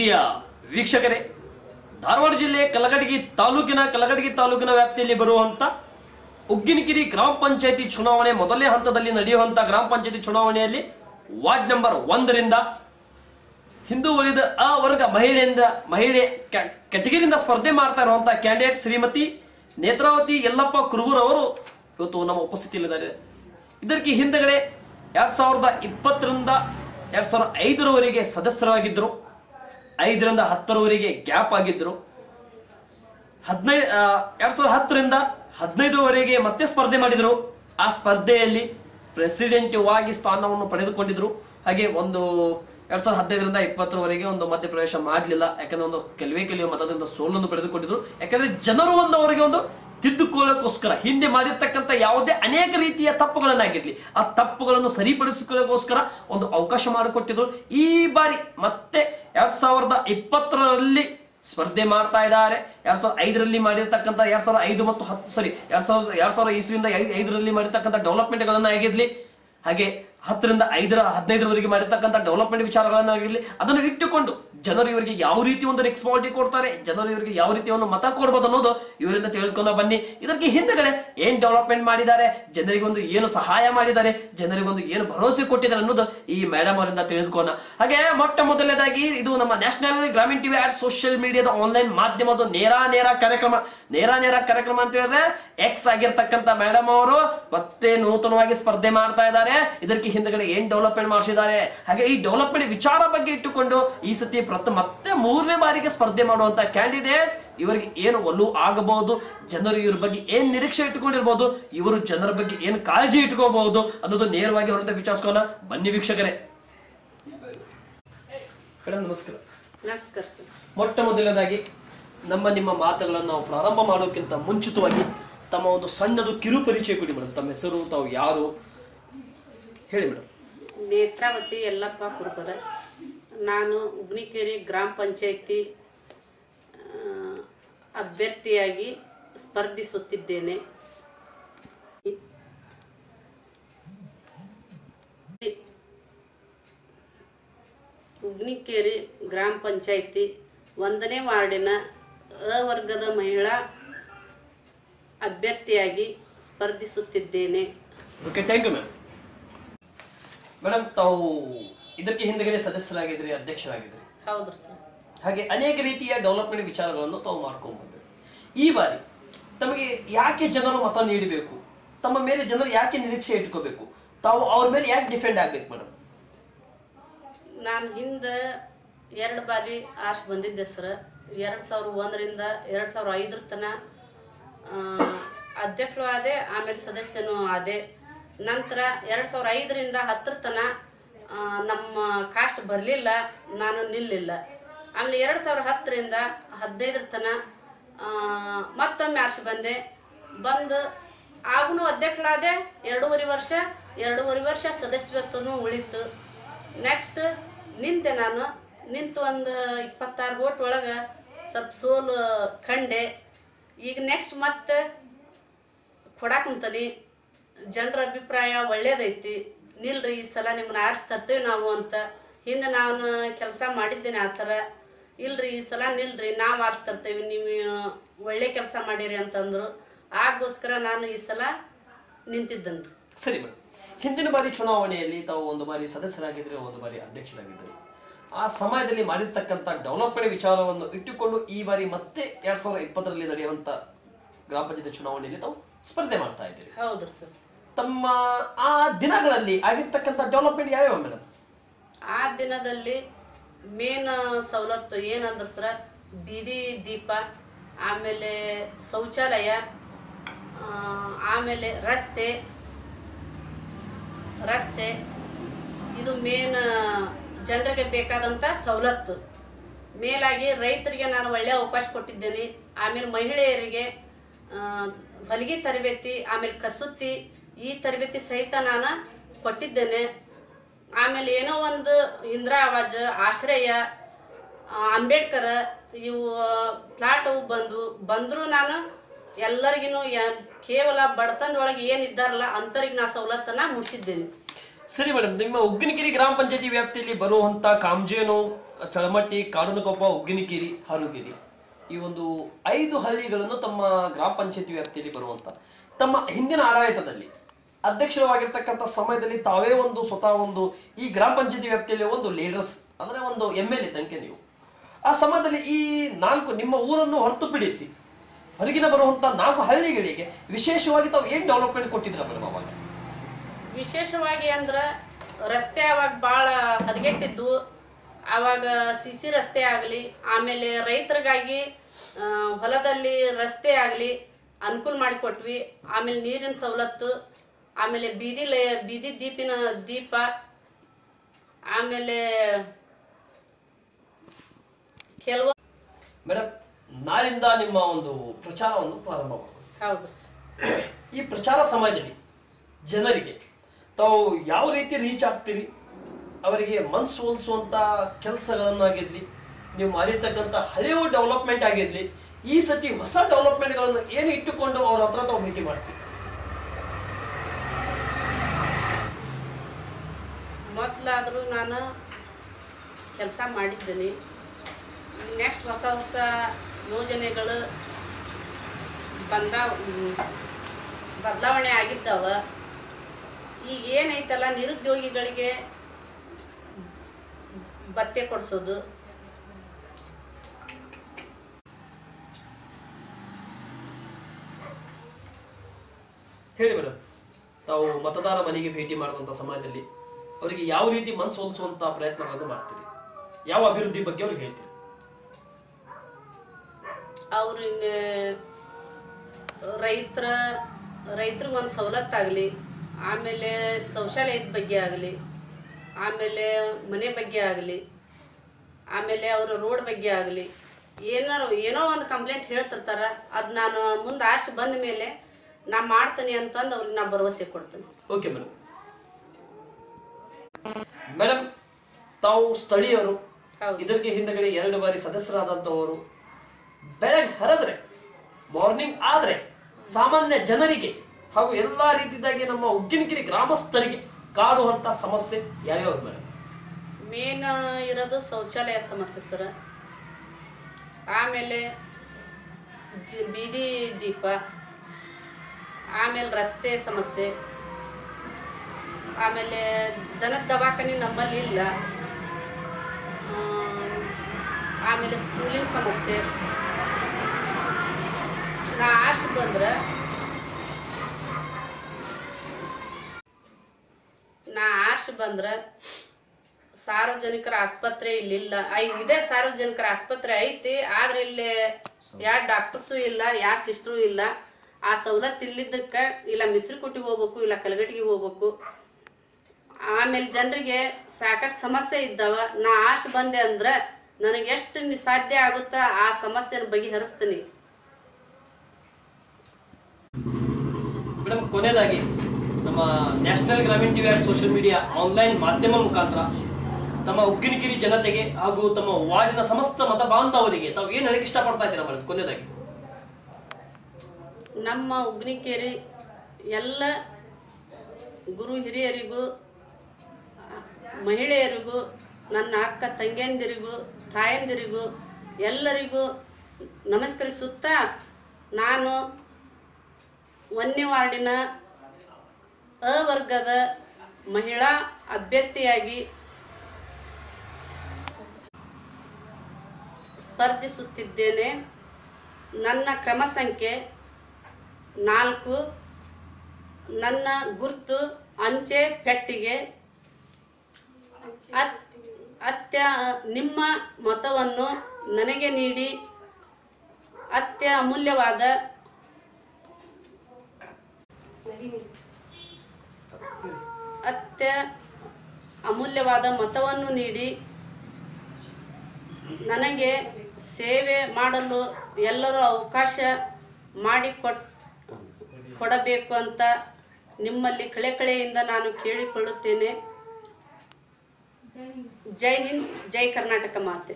ಪ್ರಿಯ ವೀಕ್ಷಕರೇ ಧಾರವಾಡ ಜಿಲ್ಲೆ ಕಲಘಟಗಿ ತಾಲೂಕಿನ ಕಲಘಟಗಿ ತಾಲೂಕಿನ ವ್ಯಾಪ್ತಿಯಲ್ಲಿ ಬರುವಂತ ಉಗ್ಗಿನಕಿರಿ ಗ್ರಾಮ ಪಂಚಾಯತಿ ಚುನಾವಣೆ ಮೊದಲನೇ ಹಂತದಲ್ಲಿ ನಡೆಯುವಂತ ಗ್ರಾಮ ಪಂಚಾಯತಿ ಚುನಾವಣೆಯಲ್ಲಿ ವಾರ್ಡ್ ನಂಬರ್ ಒಂದರಿಂದ ಹಿಂದುಳಿದ ಅ ವರ್ಗ ಮಹಿಳೆಯಿಂದ ಮಹಿಳೆ ಕೆಟಗರಿಯಿಂದ ಸ್ಪರ್ಧೆ ಮಾಡ್ತಾ ಇರುವಂತ ಕ್ಯಾಂಡಿಡೇಟ್ ಶ್ರೀಮತಿ ನೇತ್ರಾವತಿ ಯಲ್ಲಪ್ಪ ಕುರುಬೂರ್ ಅವರು ಇವತ್ತು ನಮ್ಮ ಉಪಸ್ಥಿತಿಯಲ್ಲಿದ್ದಾರೆ ಇದಕ್ಕೆ ಹಿಂದಗಡೆ ಎರಡ್ ಸಾವಿರದ ಇಪ್ಪತ್ತರಿಂದ ಎರಡ್ ಸಾವಿರದ ಐದರವರೆಗೆ ಸದಸ್ಯರಾಗಿದ್ದರು ಐದರಿಂದ ಹತ್ತರವರೆಗೆ ಗ್ಯಾಪ್ ಆಗಿದ್ದರು ಹದಿನೈದು ಎರಡ್ ಸಾವಿರದ ಹತ್ತರಿಂದ ಹದಿನೈದರವರೆಗೆ ಮತ್ತೆ ಸ್ಪರ್ಧೆ ಮಾಡಿದರು ಆ ಸ್ಪರ್ಧೆಯಲ್ಲಿ ಪ್ರೆಸಿಡೆಂಟ್ ವಾಗಿ ಸ್ಥಾನವನ್ನು ಪಡೆದುಕೊಂಡಿದ್ರು ಹಾಗೆ ಒಂದು ಎರಡ್ ಸಾವಿರದ ಹದಿನೈದರಿಂದ ಇಪ್ಪತ್ತರವರೆಗೆ ಒಂದು ಮಧ್ಯಪ್ರವೇಶ ಮಾಡಲಿಲ್ಲ ಯಾಕಂದ್ರೆ ಒಂದು ಕೆಲವೇ ಕೆಲವೇ ಮತದಿಂದ ಸೋಲನ್ನು ಪಡೆದುಕೊಂಡಿದ್ರು ಯಾಕಂದ್ರೆ ಜನರು ಒಂದು ಅವರಿಗೆ ಒಂದು ತಿದ್ದುಕೊಳ್ಳೋಕ್ಕೋಸ್ಕರ ಹಿಂದೆ ಮಾಡಿರ್ತಕ್ಕಂಥ ಯಾವುದೇ ಅನೇಕ ರೀತಿಯ ತಪ್ಪುಗಳನ್ನಾಗಿರ್ಲಿ ಆ ತಪ್ಪುಗಳನ್ನು ಸರಿಪಡಿಸಿಕೊಳ್ಳೋಕ್ಕೋಸ್ಕರ ಒಂದು ಅವಕಾಶ ಮಾಡಿಕೊಟ್ಟಿದ್ರು ಈ ಬಾರಿ ಮತ್ತೆ ಎರಡ್ ಸಾವಿರದ ಇಪ್ಪತ್ತರಲ್ಲಿ ಸ್ಪರ್ಧೆ ಮಾಡ್ತಾ ಇದ್ದಾರೆ ಎರಡ್ ಸಾವಿರದ ಐದರಲ್ಲಿ ಮಾಡಿರ್ತಕ್ಕಂಥ ಎರಡ್ ಸಾವಿರದ ಐದು ಮತ್ತು ಹತ್ತು ಸರಿ ಎರಡ್ ಸಾವಿರದ ಎರಡ್ ಸಾವಿರದ ಇಸ್ವಿಯಿಂದ ಐ- ಐದರಲ್ಲಿ ಮಾಡಿರ್ತಕ್ಕಂಥ ಡೆವಲಪ್ಮೆಂಟ್ಗಳನ್ನ ಆಗಿರ್ಲಿ ಹಾಗೆ ಹತ್ತರಿಂದ ಐದರ ಹದಿನೈದರವರೆಗೆ ಮಾಡಿರ್ತಕ್ಕಂಥ ಡೆವಲಪ್ಮೆಂಟ್ ವಿಚಾರಗಳನ್ನಾಗಿರ್ಲಿ ಅದನ್ನು ಇಟ್ಟುಕೊಂಡು ಜನರು ಇವರಿಗೆ ಯಾವ ರೀತಿ ಒಂದು ರೆಸ್ಪಾನ್ಸಿಬಿಲಿಟಿ ಕೊಡ್ತಾರೆ ಜನರು ಇವರಿಗೆ ಯಾವ ರೀತಿ ಒಂದು ಮತ ಕೊಡ್ಬೋದು ಅನ್ನೋದು ಇವರಿಂದ ತಿಳ್ಕೊಂಡು ಬನ್ನಿ ಇದಕ್ಕೆ ಹಿಂದೆಗಡೆ ಏನ್ ಡೆವಲಪ್ಮೆಂಟ್ ಮಾಡಿದ್ದಾರೆ ಜನರಿಗೆ ಒಂದು ಏನು ಸಹಾಯ ಮಾಡಿದ್ದಾರೆ ಜನರಿಗೆ ಒಂದು ಏನು ಭರವಸೆ ಕೊಟ್ಟಿದ್ದಾರೆ ಅನ್ನೋದು ಈ ಮೇಡಮ್ ಅವರಿಂದ ತಿಳಿದುಕೋಣ ಹಾಗೆ ಮೊಟ್ಟ ಮೊದಲನೇದಾಗಿ ಇದು ನಮ್ಮ national Grameena TV and social ಮೀಡಿಯಾದ ಆನ್ಲೈನ್ ಮಾಧ್ಯಮದ ನೇರ ನೇರ ಕಾರ್ಯಕ್ರಮ ನೇರ ನೇರ ಕಾರ್ಯಕ್ರಮ ಅಂತ ಹೇಳಿದ್ರೆ ಎಕ್ಸ್ ಆಗಿರ್ತಕ್ಕಂಥ ಮೇಡಮ್ ಅವರು ಮತ್ತೆ ನೂತನವಾಗಿ ಸ್ಪರ್ಧೆ ಮಾಡ್ತಾ ಇದ್ದಾರೆ ಇದಕ್ಕೆ ಹಿಂದಗಡೆ ಏನ್ ಡೆವಲಪ್ಮೆಂಟ್ ಮಾಡಿಸಿದ್ದಾರೆ ಹಾಗೆ ಈ ಡೆವಲಪ್ಮೆಂಟ್ ವಿಚಾರ ಬಗ್ಗೆ ಇಟ್ಟುಕೊಂಡು ಈ ಸತಿ ಪ್ರಥ ಮತ್ತೆ ಮೂರನೇ ಬಾರಿಗೆ ಸ್ಪರ್ಧೆ ಮಾಡುವಂತ ಕ್ಯಾಂಡಿಡೇಟ್ ಇವರಿಗೆ ಏನು ಒಲವು ಆಗಬಹುದು ಜನರು ಇವ್ರ ಬಗ್ಗೆ ಏನ್ ನಿರೀಕ್ಷೆ ಇಟ್ಕೊಂಡಿರ್ಬೋದು ಇವರು ಜನರ ಬಗ್ಗೆ ಏನ್ ಕಾಳಜಿ ಇಟ್ಕೋಬಹುದು ಅನ್ನೋದು ನೇರವಾಗಿ ಅವರಿಂದ ವಿಚಾರಿಸ್ಕೋಣ ಬನ್ನಿ ವೀಕ್ಷಕರೇ ಮೇಡಮ್ ನಮಸ್ಕಾರ ನಮಸ್ಕಾರ ಸರ್ ಮೊಟ್ಟ ಮೊದಲನೇದಾಗಿ ನಮ್ಮ ನಿಮ್ಮ ಮಾತುಗಳನ್ನು ನಾವು ಪ್ರಾರಂಭ ಮಾಡೋಕ್ಕಿಂತ ಮುಂಚಿತವಾಗಿ ತಮ್ಮ ಒಂದು ಸಣ್ಣದು ಕಿರು ಪರಿಚಯ ಕೊಡಿ ಮೇಡಮ್ ತಮ್ಮ ಹೆಸರು ತಾವು ಯಾರು ಹೇಳಿ ಮೇಡಮ್ ನೇತ್ರಾವತಿ ಯಲ್ಲಪ್ಪ ಕುರುಬರ ನಾನು ಉಗ್ನಿಕೆರೆ ಗ್ರಾಮ ಪಂಚಾಯತಿ ಅಭ್ಯರ್ಥಿಯಾಗಿ ಸ್ಪರ್ಧಿಸುತ್ತಿದ್ದೇನೆ ಉಗ್ನಿಕೇರಿ ಗ್ರಾಮ ಪಂಚಾಯತಿ ಒಂದನೇ ವಾರ್ಡಿನ ಅ ವರ್ಗದ ಮಹಿಳಾ ಅಭ್ಯರ್ಥಿಯಾಗಿ ಸ್ಪರ್ಧಿಸುತ್ತಿದ್ದೇನೆ okay thank you ma'am madam ತಾವು ಇದಕ್ಕೆ ಹಿಂದಗಡೆ ಸದಸ್ಯರಾಗಿದ್ರಿ ಅಧ್ಯಕ್ಷರಾಗಿದ್ರಿ ಹೌದ್ರಿ ಸರ್ ಹಾಗೆ ಅನೇಕ ರೀತಿಯ ಡೆವಲಪ್ಮೆಂಟ್ ವಿಚಾರಗಳನ್ನು ತಾವು ಮಾಡ್ಕೊಂಡು ಬಂದ್ರಿ ಈ ಬಾರಿ ತಮಗೆ ಯಾಕೆ ಜನರು ಮತ ನೀಡಬೇಕು ತಮ್ಮ ಮೇಲೆ ಜನರು ಯಾಕೆ ನಿರೀಕ್ಷೆ ಇಟ್ಕೋಬೇಕು ತಾವು ಅವ್ರ ಮೇಲೆ ಯಾಕೆ ಡಿಫೆಂಡ್ ಆಗ್ಬೇಕು ಮೇಡಮ್ ನಾನು ಹಿಂದೆ ಎರಡು ಬಾರಿ ಆರ್ಸ್ ಬಂದಿದ್ದೆ ಸರ್ ಎರಡು ಸಾವಿರ ಒಂದರಿಂದ ಎರಡು ಸಾವಿರ ಐದರ ತನ ಅಧ್ಯಕ್ಷರು ಆದೆ ಆಮೇಲೆ ಸದಸ್ಯನೂ ಆದೆ ನಂತರ ಎರಡು ಸಾವಿರ ಐದರಿಂದ ಹತ್ತರ ತನ ಆ, ನಮ್ಮ ಕಾಸ್ಟ್ ಬರಲಿಲ್ಲ ನಾನು ನಿಲ್ಲಿಲ್ಲ ಆಮೇಲೆ ಎರಡು ಸಾವಿರ ಹತ್ತರಿಂದ ಹದಿನೈದರ ತನ ಆ, ಮತ್ತೊಮ್ಮೆ ಆರ್ಸಿ ಬಂದೆ ಬಂದು ಆಗೂನು ಅಧ್ಯಕ್ಷಳಾದೆ ಎರಡೂವರೆ ವರ್ಷ ಎರಡೂವರೆ ವರ್ಷ ಸದಸ್ಯತ್ವನೂ ಉಳಿತು ನೆಕ್ಸ್ಟ್ ನಿಂತೆ ನಾನು ನಿಂತು ಒಂದು ಇಪ್ಪತ್ತಾರು ಓಟ್ ಒಳಗೆ ಸ್ವಲ್ಪ ಸೋಲು ಕಂಡೆ ಈಗ ನೆಕ್ಸ್ಟ್ ಮತ್ತೆ ಕೊಡಾಕ್ ಕುಂತನಿ ಜನರ ಅಭಿಪ್ರಾಯ ಒಳ್ಳೇದೈತಿ ನಿಲ್ರಿ ಈ ಸಲ ನಿಮ್ಮನ್ನ ಆರಿಸಿ ತರ್ತೇವೆ ನಾವು ಅಂತ ಹಿಂದೆ ನಾನು ಕೆಲಸ ಮಾಡಿದ್ದೇನೆ ಆ ಥರ ಇಲ್ರಿ ಈ ಸಲ ನಿಲ್ರಿ ನಾವು ಆರಿಸಿ ತರ್ತೇವೆ ನೀವು ಒಳ್ಳೆ ಕೆಲಸ ಮಾಡಿರಿ ಅಂತಂದ್ರು ಆಗೋಸ್ಕರ ನಾನು ಈ ಸಲ ನಿಂತಿದ್ದನ್ರಿ ಸರಿ ಮೇಡಮ್ ಹಿಂದಿನ ಬಾರಿ ಚುನಾವಣೆಯಲ್ಲಿ ತಾವು ಒಂದು ಬಾರಿ ಸದಸ್ಯರಾಗಿದ್ದರೆ ಒಂದು ಬಾರಿ ಅಧ್ಯಕ್ಷರಾಗಿದ್ದರು ಆ ಸಮಯದಲ್ಲಿ ಮಾಡಿರ್ತಕ್ಕಂಥ ಡೆವಲಪ್ಮೆಂಟ್ ವಿಚಾರವನ್ನು ಇಟ್ಟುಕೊಂಡು ಈ ಬಾರಿ ಮತ್ತೆ ಎರಡ್ ಸಾವಿರದ ಇಪ್ಪತ್ತರಲ್ಲಿ ನಡೆಯುವಂತ ಗ್ರಾಮ ಪಂಚಾಯತ್ ಚುನಾವಣೆಯಲ್ಲಿ ತಾವು ಸ್ಪರ್ಧೆ ಮಾಡ್ತಾ ಇದ್ದೀರಿ ಹೌದ್ರಿ ಸರ್ ತಮ್ಮ ಆ ದಿನಗಳಲ್ಲಿ ಆಗಿರ್ತಕ್ಕಂಥ ಡೆವಲಪ್ಮೆಂಟ್ ಯಾವ್ಯಾವ ಮೇಡಮ್ ಆ ದಿನದಲ್ಲಿ ಮೇನ್ ಸವಲತ್ತು ಏನಂದ್ರೆ ಸರ ಬೀದಿ ದೀಪ ಆಮೇಲೆ ಶೌಚಾಲಯ ಆ, ಆಮೇಲೆ ರಸ್ತೆ ರಸ್ತೆ ಇದು ಮೇನ್ ಜನರಿಗೆ ಬೇಕಾದಂಥ ಸವಲತ್ತು ಮೇಲಾಗಿ ರೈತರಿಗೆ ನಾನು ಒಳ್ಳೆಯ ಅವಕಾಶ ಕೊಟ್ಟಿದ್ದೇನೆ ಆಮೇಲೆ ಮಹಿಳೆಯರಿಗೆ ಆ, ಹೊಲಿಗೆ ತರಬೇತಿ ಆಮೇಲೆ ಕಸೂತಿ ಈ ತರಬೇತಿ ಸಹಿತ ನಾನು ಕೊಟ್ಟಿದ್ದೇನೆ ಆಮೇಲೆ ಏನೋ ಒಂದು ಇಂದಿರಾ ಆವಾಜ್ ಆಶ್ರಯ ಆ, ಅಂಬೇಡ್ಕರ್ ಇವು ಪ್ಲಾಟ್ ಅವು ಬಂದು ಬಂದರೂ ನಾನು ಎಲ್ಲರಿಗೂ ಕೇವಲ ಬಡತನದೊಳಗೆ ಏನಿದ್ದಾರಲ್ಲ ಅಂಥವ್ರಿಗೆ ನಾ ಸವಲತ್ತನ್ನ ಮುಗಿಸಿದ್ದೇನೆ ಸರಿ ಮೇಡಮ್ ನಿಮ್ಮ ಉಗ್ಗಿನಗಿರಿ ಗ್ರಾಮ ಪಂಚಾಯತಿ ವ್ಯಾಪ್ತಿಯಲ್ಲಿ ಬರುವಂತ ಕಾಮಜೇನು ಚಳಮಟ್ಟಿ ಕಾಡನಕೊಪ್ಪ ಉಗ್ಗಿನಗಿರಿ ಹಾರುಗಿರಿ ಈ ಒಂದು ಐದು ಹಳ್ಳಿಗಳನ್ನು ತಮ್ಮ ಗ್ರಾಮ ಪಂಚಾಯತಿ ವ್ಯಾಪ್ತಿಯಲ್ಲಿ ಬರುವಂತ ತಮ್ಮ ಹಿಂದಿನ ಆಡಳಿತದಲ್ಲಿ ಅಧ್ಯಕ್ಷರಾಗಿರ್ತಕ್ಕಂಥ ಸಮಯದಲ್ಲಿ ತಾವೇ ಒಂದು ಸ್ವತಃ ಒಂದು ಈ ಗ್ರಾಮ ಪಂಚಾಯತಿ ವ್ಯಾಪ್ತಿಯಲ್ಲಿ ಒಂದು ಲೀಡರ್ಸ್ ಅಂದ್ರೆ ಒಂದು ಎಮ್ ಎಲ್ ಇದ್ದಂಗೆ ನೀವು ಆ ಸಮಯದಲ್ಲಿ ಈ ನಾಲ್ಕು ನಿಮ್ಮ ಊರನ್ನು ಹೊರತುಪಡಿಸಿ ಹೊರಗಿನ ಬರುವಂತ ನಾಲ್ಕು ಹಳ್ಳಿಗಳಿಗೆ ವಿಶೇಷವಾಗಿ ತಾವು ಏನ್ ಡೆವಲಪ್ಮೆಂಟ್ ಕೊಟ್ಟಿದ್ರ ಮೇಡಮ್ ಅವಾಗ ವಿಶೇಷವಾಗಿ ಅಂದ್ರೆ ರಸ್ತೆ ಅವಾಗ ಭಾಳ ಹದಗೆಟ್ಟಿದ್ದು ಆವಾಗ ಸಿ ಸಿ ರಸ್ತೆ ಆಗಲಿ ಆಮೇಲೆ ರೈತರಿಗಾಗಿ ಆ, ಹೊಲದಲ್ಲಿ ರಸ್ತೆ ಆಗಲಿ ಅನುಕೂಲ ಮಾಡಿಕೊಟ್ವಿ ಆಮೇಲೆ ನೀರಿನ ಸವಲತ್ತು ಆಮೇಲೆ ಬೀದಿ ಲೈ ಬೀದಿ ದೀಪಿನ ದೀಪ ಆಮೇಲೆ ಕೆಲವು ಮೇಡಮ್ ನಾಳಿಂದ ನಿಮ್ಮ ಒಂದು ಪ್ರಚಾರವನ್ನು ಪ್ರಾರಂಭ ಮಾಡೋದು ಹೌದು ಈ ಪ್ರಚಾರ ಸಮಯದಲ್ಲಿ ಜನರಿಗೆ ತಾವು ಯಾವ ರೀತಿ ರೀಚ್ ಆಗ್ತೀರಿ ಅವರಿಗೆ ಮನ್ಸು ಸೋಲಿಸುವಂತ ಕೆಲಸಗಳನ್ನಾಗಿರ್ಲಿ ನೀವು ಮಾಡಿರ್ತಕ್ಕಂಥ ಹಳೆಯ ಡೆವಲಪ್ಮೆಂಟ್ ಆಗಿರ್ಲಿ ಈ ಸತಿ ಹೊಸ ಡೆವಲಪ್ಮೆಂಟ್ಗಳನ್ನು ಏನು ಇಟ್ಟುಕೊಂಡು ಅವ್ರ ಹತ್ರ ತಾವು ಭೇಟಿ ಮಾಡ್ತೀವಿ ಮೊದಲಾದರೂ ನಾನು ಕೆಲಸ ಮಾಡಿದ್ದೀನಿ ನೆಕ್ಸ್ಟ್ ಹೊಸ ಹೊಸ ಯೋಜನೆಗಳು ಬಂದಾವ ಬದಲಾವಣೆ ಆಗಿದ್ದಾವ ಈಗ ಏನೈತಲ್ಲ ನಿರುದ್ಯೋಗಿಗಳಿಗೆ ಭತ್ಯೆ ಕೊಡಿಸೋದು ಹೇಳಿ ಮೇಡಮ್ ತಾವು ಮತದಾರ ಮನೆಗೆ ಭೇಟಿ ಮಾಡುವಂತ ಸಮಯದಲ್ಲಿ ಅವರಿಗೆ ಯಾವ ರೀತಿ ಮನ್ಸು ಸೋಲಿಸುವಂತ ಪ್ರಯತ್ನಗಳನ್ನು ಮಾಡ್ತೀರಿ ಯಾವ ಅಭಿವೃದ್ಧಿ ಬಗ್ಗೆ ಅವ್ರಿಗೆ ಹೇಳ್ತೀರಿ ಅವ್ರಿಗೆ ರೈತರ ರೈತರಿಗೆ ಒಂದು ಸವಲತ್ತಾಗಲಿ ಆಮೇಲೆ ಶೌಚಾಲಯದ ಬಗ್ಗೆ ಆಗಲಿ ಆಮೇಲೆ ಮನೆ ಬಗ್ಗೆ ಆಗಲಿ ಆಮೇಲೆ ಅವರ ರೋಡ್ ಬಗ್ಗೆ ಆಗಲಿ ಏನಾರು ಏನೋ ಒಂದು ಕಂಪ್ಲೇಂಟ್ ಹೇಳ್ತಿರ್ತಾರ ಅದು ನಾನು ಮುಂದೆ ಆಶೆ ಬಂದ ಮೇಲೆ ನಾ ಮಾಡ್ತೀನಿ ಅಂತಂದು ಅವ್ರಿಗೆ ನಾ ಭರವಸೆ ಕೊಡ್ತೀನಿ ಓಕೆ ಮೇಡಮ್ ಮೇಡಮ್ ತಾವು ಸ್ಥಳೀಯರು ಹೌದು ಇದಕ್ಕೆ ಹಿಂದಗಡೆ ಎರಡು ಬಾರಿ ಸದಸ್ಯರಾದಂಥವರು ಬೆಳಗ್ಗೆ ಹರಿದ್ರೆ ಮಾರ್ನಿಂಗ್ ಆದ್ರೆ ಸಾಮಾನ್ಯ ಜನರಿಗೆ ಹಾಗೂ ಎಲ್ಲಾ ರೀತಿಯಾಗಿ ನಮ್ಮ ಉಗ್ಗಿನಗಿರಿ ಗ್ರಾಮಸ್ಥರಿಗೆ ಕಾಡುವಂತ ಸಮಸ್ಯೆ ಯಾವ್ಯಾವ ಮೇಡಮ್ ಮೇನ್ ಇರೋದು ಶೌಚಾಲಯ ಸಮಸ್ಯೆ ಸರ ಆಮೇಲೆ ದಿ- ಬೀದಿ ದೀಪ ಆಮೇಲೆ ರಸ್ತೆ ಸಮಸ್ಯೆ ಆಮೇಲೆ ದನದ ದವಾಖಾನೆ ನಮ್ಮಲ್ಲಿ ಇಲ್ಲ ಆಮ್, ಆಮೇಲೆ ಸ್ಕೂಲಿನ ಸಮಸ್ಯೆ ನಾ ಆಶೆ ಬಂದ್ರೆ ನಾ ಆರ್ಷ್ ಬಂದ್ರೆ ಸಾರ್ವಜನಿಕರ ಆಸ್ಪತ್ರೆ ಇಲ್ಲಿಲ್ಲ ಐ ಇದೇ ಸಾರ್ವಜನಿಕರ ಆಸ್ಪತ್ರೆ ಐತಿ ಆದ್ರೆ ಇಲ್ಲಿ ಯಾವ ಡಾಕ್ಟರ್ಸು ಇಲ್ಲ ಯಾವ ಸಿಸ್ಟ್ರು ಇಲ್ಲ ಆ ಸವಲತ್ತು ಇಲ್ಲಿದ್ದಕ್ಕ ಇಲ್ಲ ಮಿಸ್ರಿಕೊಟ್ಟಿಗೆ ಹೋಗ್ಬೇಕು ಇಲ್ಲ ಕಲಗಟ್ಟಿಗೆ ಹೋಗ್ಬೇಕು ಆಮೇಲೆ ಜನರಿಗೆ ಸಾಕಷ್ಟು ಸಮಸ್ಯೆ ಇದ್ದಾವ ನಾ ಆಶೆ ಬಂದೆ ಅಂದ್ರೆ ನನಗೆ ಎಷ್ಟು ನಿ- ಸಾಧ್ಯ ಆಗುತ್ತಾ ಆ ಸಮಸ್ಯೆನ ಬಗೆಹರಿಸ್ತೀನಿ ಮೇಡಮ್ ಕೊನೆಯದಾಗಿ ನಮ್ಮ national Grameena TV social media online ಮಾಧ್ಯಮ ಮುಖಾಂತರ ತಮ್ಮ ಉಗ್ಗಿನಗಿರಿ ಜನತೆಗೆ ಹಾಗೂ ತಮ್ಮ ವಾರ್ಡಿನ ಸಮಸ್ತ ಮತ ಬಾಂಧವರಿಗೆ ತಾವು ಏನ್ ಹೇಳಕ್ ಇಷ್ಟಪಡ್ತಾ ಇದ್ದೀರಾ ಮೇಡಮ್ ಕೊನೆಯದಾಗಿ ನಮ್ಮ ಉಗ್ನಿಕೇರಿ ಎಲ್ಲ ಗುರು ಹಿರಿಯರಿಗೂ ಮಹಿಳೆಯರಿಗೂ ನನ್ನ ಅಕ್ಕ ತಂಗಿಯಂದಿರಿಗೂ ತಾಯಂದಿರಿಗೂ ಎಲ್ಲರಿಗೂ ನಮಸ್ಕರಿಸುತ್ತಾ ನಾನು ಒಂದನೇ ವಾರ್ಡಿನ ಅ ವರ್ಗದ ಮಹಿಳಾ ಅಭ್ಯರ್ಥಿಯಾಗಿ ಸ್ಪರ್ಧಿಸುತ್ತಿದ್ದೇನೆ ನನ್ನ ಕ್ರಮ ಸಂಖ್ಯೆ ನಾಲ್ಕು ನನ್ನ ಗುರ್ತು ಅಂಚೆ ಪೆಟ್ಟಿಗೆ ಅತ್ ಅತ್ಯ ನಿಮ್ಮ ಮತವನ್ನು ನನಗೆ ನೀಡಿ ಅತ್ಯ ಅಮೂಲ್ಯವಾದ ಅತ್ಯ ಅಮೂಲ್ಯವಾದ ಮತವನ್ನು ನೀಡಿ ನನಗೆ ಸೇವೆ ಮಾಡಲು ಎಲ್ಲರೂ ಅವಕಾಶ ಮಾಡಿಕೊಟ್ ಕೊಡಬೇಕು ಅಂತ ನಿಮ್ಮಲ್ಲಿ ಕಳೆಕಳೆಯಿಂದ ನಾನು ಕೇಳಿಕೊಳ್ಳುತ್ತೇನೆ ಜೈ ಹಿಂದ್ ಜೈ ಕರ್ನಾಟಕ ಮಾತೆ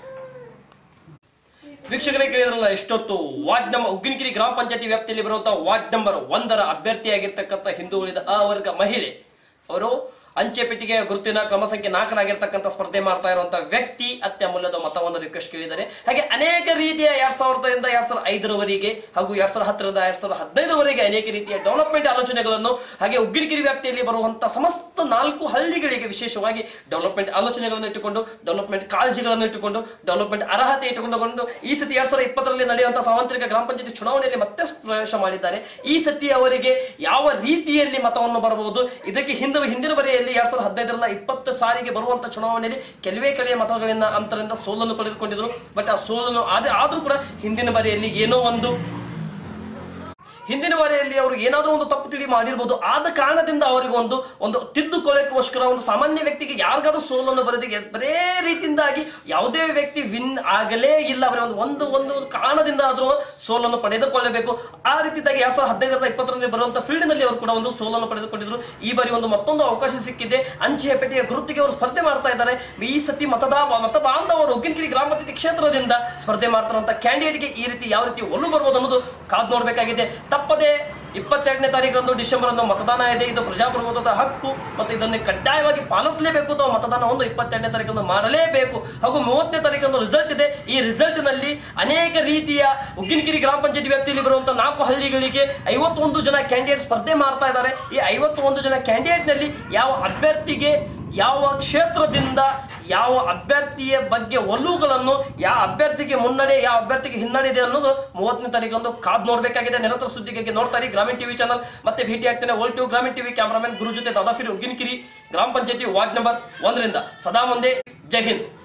ವೀಕ್ಷಕರೇ ಕೇಳಿದ್ರಲ್ಲ ಎಷ್ಟೊತ್ತು ವಾರ್ಡ್ ನಂಬರ್ ಉಗ್ಗಿನಗಿರಿ ಗ್ರಾಮ ಪಂಚಾಯತಿ ವ್ಯಾಪ್ತಿಯಲ್ಲಿ ಬರುವಂತಹ ವಾರ್ಡ್ ನಂಬರ್ ಒಂದರ ಅಭ್ಯರ್ಥಿಯಾಗಿರ್ತಕ್ಕಂಥ ಹಿಂದುಳಿದ ಆ ವರ್ಗ ಮಹಿಳೆ ಅವರು ಅಂಚೆ ಪೆಟ್ಟಿಗೆ ಗುರುತಿನ ಕ್ರಮ ಸಂಖ್ಯೆ ನಾಲ್ಕರಾಗಿರ್ತಕ್ಕಂಥ ಸ್ಪರ್ಧೆ ಮಾಡ್ತಾ ಇರುವಂತಹ ವ್ಯಕ್ತಿ ಅತ್ಯಮೂಲ್ಯದ ಮತವನ್ನು ರಿಕ್ವೆಸ್ಟ್ ಕೇಳಿದ್ದಾರೆ ಹಾಗೆ ಅನೇಕ ರೀತಿಯ ಎರಡ್ ಸಾವಿರದಿಂದ ಎರಡ್ ಸಾವಿರದ ಐದರವರೆಗೆ ಹಾಗೂ ಎರಡ್ ಸಾವಿರದ ಹತ್ತರಿಂದ ಎರಡ್ ಸಾವಿರದ ಹದಿನೈದರವರೆಗೆ ಅನೇಕ ರೀತಿಯ ಡೆವಲಪ್ಮೆಂಟ್ ಆಲೋಚನೆಗಳನ್ನು ಹಾಗೆ ಉಗ್ಗಿರಿಗಿರಿ ವ್ಯಾಪ್ತಿಯಲ್ಲಿ ಬರುವಂತಹ ಸಮಸ್ತ ನಾಲ್ಕು ಹಳ್ಳಿಗಳಿಗೆ ವಿಶೇಷವಾಗಿ ಡೆವಲಪ್ಮೆಂಟ್ ಆಲೋಚನೆಗಳನ್ನು ಇಟ್ಟುಕೊಂಡು ಡೆವಲಪ್ಮೆಂಟ್ ಕಾಳಜಿಗಳನ್ನು ಇಟ್ಟುಕೊಂಡು ಡೆವಲಪ್ಮೆಂಟ್ ಅರ್ಹತೆ ಇಟ್ಟುಕೊಂಡು ಈ ಸತಿ ಎರಡ್ ಸಾವಿರದ ಇಪ್ಪತ್ತರಲ್ಲಿ ನಡೆಯುವಂತಹ ಸಾರ್ವತ್ರಿಕ ಗ್ರಾಮ ಪಂಚಾಯತಿ ಚುನಾವಣೆಯಲ್ಲಿ ಮತ್ತೆ ಪ್ರವೇಶ ಮಾಡಿದ್ದಾರೆ ಈ ಸತಿ ಅವರಿಗೆ ಯಾವ ರೀತಿಯಲ್ಲಿ ಮತವನ್ನು ಬರಬಹುದು ಇದಕ್ಕೆ ಹಿಂದೆ ಹಿಂದಿನ ಬರೆಯಲ್ಲಿ ಎರಡ್ ಸಾವಿರದ ಹದಿನೈದರಿಂದ ಇಪ್ಪತ್ತು ಸಾರಿಗೆ ಬರುವಂತ ಚುನಾವಣೆಯಲ್ಲಿ ಕೆಲವೇ ಕೆಲವೇ ಮತಗಳಿಂದ ಅಂತರಿಂದ ಸೋಲನ್ನು ಪಡೆದುಕೊಂಡಿದ್ರು ಬಟ್ ಆ ಸೋಲನ್ನು ಆದ್ರೆ ಆದ್ರೂ ಕೂಡ ಹಿಂದಿನ ಬರೆಯಲ್ಲಿ ಏನೋ ಒಂದು ಹಿಂದಿನ ಬಾರಿಯಲ್ಲಿ ಅವರು ಏನಾದರೂ ಒಂದು ತಪ್ಪು ತಿಳಿ ಮಾಡಿರ್ಬೋದು ಆದ ಕಾರಣದಿಂದ ಅವರಿಗೆ ಒಂದು ಒಂದು ತಿದ್ದುಕೊಳ್ಳೋಕ್ಕೋಸ್ಕರ ಒಂದು ಸಾಮಾನ್ಯ ವ್ಯಕ್ತಿಗೆ ಯಾರಿಗಾದ್ರೂ ಸೋಲನ್ನು ಬರೋದಿಗೆ ಬರೇ ರೀತಿಯಿಂದಾಗಿ ಯಾವುದೇ ವ್ಯಕ್ತಿ ವಿನ್ ಆಗಲೇ ಇಲ್ಲ ಬರೀ ಒಂದು ಒಂದು ಒಂದು ಒಂದು ಕಾರಣದಿಂದ ಆದರೂ ಸೋಲನ್ನು ಪಡೆದುಕೊಳ್ಳಬೇಕು ಆ ರೀತಿಯಾಗಿ ಎರಡ್ ಸಾವಿರದ ಹದಿನೈದರಿಂದ ಇಪ್ಪತ್ತರಲ್ಲಿ ಬರುವಂತ ಫೀಲ್ಡ್ನಲ್ಲಿ ಅವರು ಕೂಡ ಒಂದು ಸೋಲನ್ನು ಪಡೆದುಕೊಂಡಿದ್ರು ಈ ಬಾರಿ ಒಂದು ಮತ್ತೊಂದು ಅವಕಾಶ ಸಿಕ್ಕಿದೆ ಅಂಚೆ ಪೆಟ್ಟಿಗೆ ಗುರುತಿಗೆ ಅವರು ಸ್ಪರ್ಧೆ ಮಾಡ್ತಾ ಇದ್ದಾರೆ ಈ ಸತಿ ಮತದ ಮತ ಬಾಂಧವರು ಉಗ್ಗಿನಗಿರಿ ಗ್ರಾಮ ಪಂಚಾಯತಿ ಕ್ಷೇತ್ರದಿಂದ ಸ್ಪರ್ಧೆ ಮಾಡ್ತಾರಂತ ಕ್ಯಾಂಡಿಡೇಟ್ಗೆ ಈ ರೀತಿ ಯಾವ ರೀತಿ ಒಲು ಬರ್ಬೋದು ಅನ್ನೋದು ಕಾದು ನೋಡಬೇಕಾಗಿದೆ ತಪ್ಪದೆ ಇಪ್ಪತ್ತೆರಡನೇ ತಾರೀಕರಂದು ಡಿಸೆಂಬರ್ ಒಂದು ಮತದಾನ ಇದೆ ಇದು ಪ್ರಜಾಪ್ರಭುತ್ವದ ಹಕ್ಕು ಮತ್ತು ಇದನ್ನು ಕಡ್ಡಾಯವಾಗಿ ಪಾಲಿಸಲೇಬೇಕು ಅಥವಾ ಮತದಾನ ಒಂದು ಇಪ್ಪತ್ತೆರಡನೇ ತಾರೀಕಂದು ಮಾಡಲೇಬೇಕು ಹಾಗೂ ಮೂವತ್ತನೇ ತಾರೀಕಂದು ರಿಸಲ್ಟ್ ಇದೆ ಈ ರಿಸಲ್ಟ್ ನಲ್ಲಿ ಅನೇಕ ರೀತಿಯ ಉಗ್ಗಿನಗಿರಿ ಗ್ರಾಮ ಪಂಚಾಯತಿ ವ್ಯಾಪ್ತಿಯಲ್ಲಿ ಬರುವಂತಹ ನಾಲ್ಕು ಹಳ್ಳಿಗಳಿಗೆ ಐವತ್ತೊಂದು ಜನ ಕ್ಯಾಂಡಿಡೇಟ್ ಸ್ಪರ್ಧೆ ಮಾಡ್ತಾ ಇದ್ದಾರೆ ಈ ಐವತ್ತೊಂದು ಜನ ಕ್ಯಾಂಡಿಡೇಟ್ ನಲ್ಲಿ ಯಾವ ಅಭ್ಯರ್ಥಿಗೆ ಯಾವ ಕ್ಷೇತ್ರದಿಂದ ಯಾವ ಅಭ್ಯರ್ಥಿಯ ಬಗ್ಗೆ ಒಲವುಗಳನ್ನು ಯಾವ ಅಭ್ಯರ್ಥಿಗೆ ಮುನ್ನಡೆ ಯಾವ ಅಭ್ಯರ್ಥಿಗೆ ಹಿನ್ನಡೆ ಇದೆ ಅನ್ನೋದು ಮೂವತ್ತನೇ ತಾರೀಕಂದು ಕಾದ್ ನೋಡಬೇಕಾಗಿದೆ ನಿರಂತರ ಸುದ್ದಿಗಾಗಿ ನೋಡ್ತಾ ಇರಿ ಗ್ರಾಮೀಣ ಟಿವಿ ಚಾನಲ್ ಮತ್ತೆ ಭೇಟಿ ಆಗ್ತೇನೆ all to Grameena TV cameraman Guru ಜೊತೆ ದಾದಾಫಿರ್ ಉಗ್ಗಿನಕಿರಿ ಗ್ರಾಮ ಪಂಚಾಯತಿ ವಾರ್ಡ್ ನಂಬರ್ ಒಂದರಿಂದ ಸದಾ ಮುಂದೆ ಜೈ ಹಿಂದ್